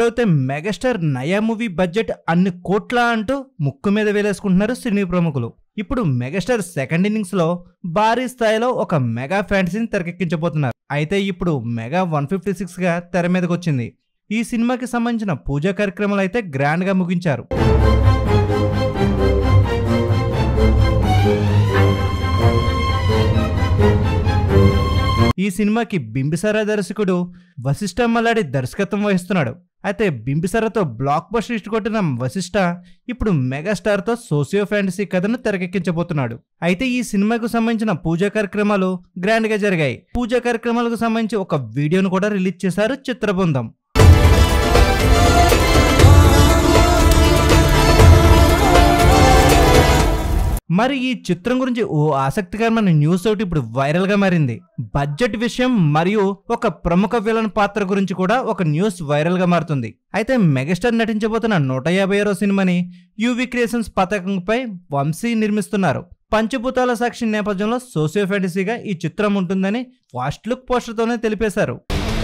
ఇప్పుడైతే మెగాస్టార్ నయా movie budget అన్ని కోట్ల అంటూ ముక్కు మీద వేలేసుకుంటున్నారు సినీ ప్రముఖులు ఇప్పుడు మెగాస్టార్ సెకండ్ ఇన్నింగ్స్ లో భారీ స్థాయిలో ఒక మెగా ఫ్యాంటసీని తెరకెక్కించబోతున్నారు అయితే ఇప్పుడు మెగా వన్ ఫిఫ్టీ సిక్స్ గా తెర మీదకి వచ్చింది ఈ సినిమాకి సంబంధించిన పూజా కార్యక్రమాలు అయితే గ్రాండ్ గా ముగించారు ఈ సినిమాకి బింబిసారా దర్శకుడు వశిష్ఠ మల్లాడి దర్శకత్వం వహిస్తున్నాడు అయితే బింబిసారాతో బ్లాక్ బస్టర్ ఇష్ట కొట్టిన వశిష్ఠ ఇప్పుడు మెగాస్టార్తో సోసియో ఫ్యాంటసీ కథను తెరకెక్కించబోతున్నాడు అయితే ఈ సినిమాకు సంబంధించిన పూజా కార్యక్రమాలు గ్రాండ్ గా జరిగాయి పూజా కార్యక్రమాలకు సంబంధించి ఒక వీడియోను కూడా రిలీజ్ చేశారు చిత్ర బృందం మరి ఈ చిత్రం గురించి ఓ ఆసక్తికరమైన న్యూస్ ఒకటి ఇప్పుడు వైరల్ గా మారింది బడ్జెట్ విషయం మరియు ఒక ప్రముఖ విలన్ పాత్ర గురించి కూడా ఒక న్యూస్ వైరల్ గా మారుతుంది అయితే మెగాస్టార్ నటించబోతున్న నూట యాభై ఆరో సినిమాని యూవి క్రియేషన్స్ పథకంపై వంశీ నిర్మిస్తున్నారు పంచభూతాల సాక్షి నేపథ్యంలో సోషియో ఫ్యాంటసీగా ఈ చిత్రం ఉంటుందని ఫాస్ట్ లుక్ పోస్టర్తోనే తెలిపేశారు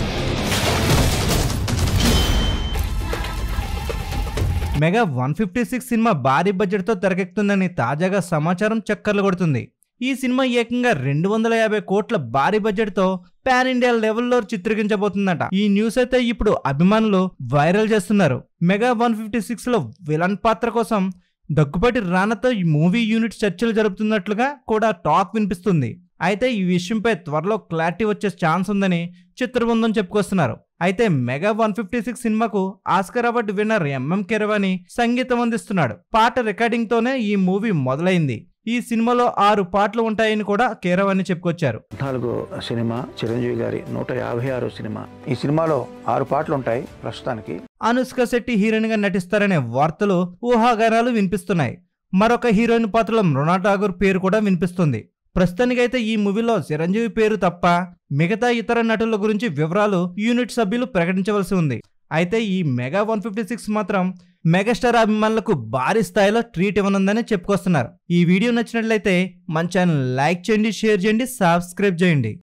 mega one fifty six cinema భారీ బడ్జెట్తో తెరకెక్కుతుందని తాజాగా సమాచారం చక్కర్లు కొడుతుంది ఈ సినిమా ఏకంగా రెండు వందల యాభై కోట్ల భారీ బడ్జెట్తో పాన్ ఇండియా లెవెల్లో చిత్రీకరించబోతుందట ఈ న్యూస్ అయితే ఇప్పుడు అభిమానులు వైరల్ చేస్తున్నారు మెగా వన్ ఫిఫ్టీ సిక్స్ లో విలన్ పాత్ర కోసం దగ్గుపాటి రానతో ఈ మూవీ యూనిట్ చర్చలు జరుపుతున్నట్లుగా కూడా టాక్ వినిపిస్తుంది అయితే ఈ విషయంపై త్వరలో క్లారిటీ వచ్చే ఛాన్స్ ఉందని చిత్రబృందం చెప్పుకొస్తున్నారు అయితే మెగా వన్ ఫిఫ్టీ సిక్స్ సినిమాకు Oscar award winner MM Keeravani సంగీతం అందిస్తున్నాడు పాట రికార్డింగ్ తోనే ఈ మూవీ మొదలైంది ఈ సినిమాలో ఆరు పాటలు ఉంటాయని కూడా కేరవాని చెప్పుకొచ్చారు పద్నాలుగో సినిమా చిరంజీవి గారి నూట యాభై ఆరో సినిమా ఈ సినిమాలో ఆరు పాటలు ఉంటాయి ప్రస్తుతానికి అనుష్క శెట్టి హీరోయిన్ గా నటిస్తారనే వార్తలు ఊహాగానాలు వినిపిస్తున్నాయి మరొక హీరోయిన్ పాత్రలో మృణా ఠాగూర్ పేరు కూడా వినిపిస్తుంది ప్రస్తుతానికైతే ఈ మూవీలో చిరంజీవి పేరు తప్ప మిగతా ఇతర నటుల గురించి వివరాలు యూనిట్ సభ్యులు ప్రకటించవలసి ఉంది అయితే ఈ మెగా వన్ ఫిఫ్టీ సిక్స్ మాత్రం మెగాస్టార్ అభిమానులకు భారీ స్థాయిలో ట్రీట్ ఇవ్వనుందని చెప్పుకొస్తున్నారు ఈ వీడియో నచ్చినట్లయితే మన ఛానల్ లైక్ చేయండి షేర్ చేయండి సబ్స్క్రైబ్ చేయండి